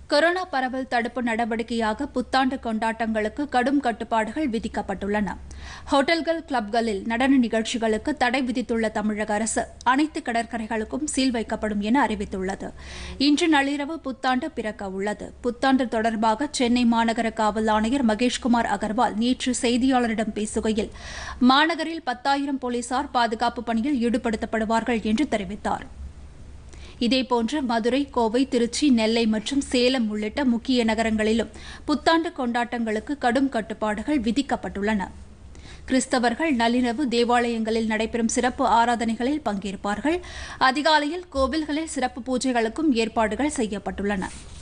corona பரவல் தடுப்பு நடவடிக்கையாக புத்தாண்டு கொண்டாட்டங்களுக்கு கடும் கட்டுப்பாடுகள் விதிக்கப்பட்டுள்ளன ஹோட்டல்கள் கிளப்களில் நடன நிகழ்ச்சிகளுக்கு தடை விதித்துள்ள தமிழக அரசு அனைத்து கடற்கரைகளுக்கும் சீல் வைக்கப்படும் என அறிவித்துள்ளது இன்று நள்ளிரவு புத்தாண்டு பிறக்க உள்ளது புத்தாண்டு தொடர்பாக சென்னை மாநகர காவல் ஆணையர் மகேஷ்குமார் அகர்வால் நேற்று செய்தியாளரிடம் பேசுகையில் மாநகரில் பத்தாயிரம் போலீசார் பாதுகாப்பு பணியில் ஈடுபடுத்தப்படுவார்கள் என்று தெரிவித்தார் இதேபோன்று மதுரை கோவை திருச்சி நெல்லை மற்றும் சேலம் உள்ளிட்ட முக்கிய நகரங்களிலும் புத்தாண்டு கொண்டாட்டங்களுக்கு கடும் கட்டுப்பாடுகள் விதிக்கப்பட்டுள்ளன கிறிஸ்தவர்கள் நள்ளிரவு தேவாலயங்களில் நடைபெறும் சிறப்பு ஆராதனைகளில் பங்கேற்பார்கள் அதிகாலையில் கோவில்களில் சிறப்பு பூஜைகளுக்கும் ஏற்பாடுகள் செய்யப்பட்டுள்ளன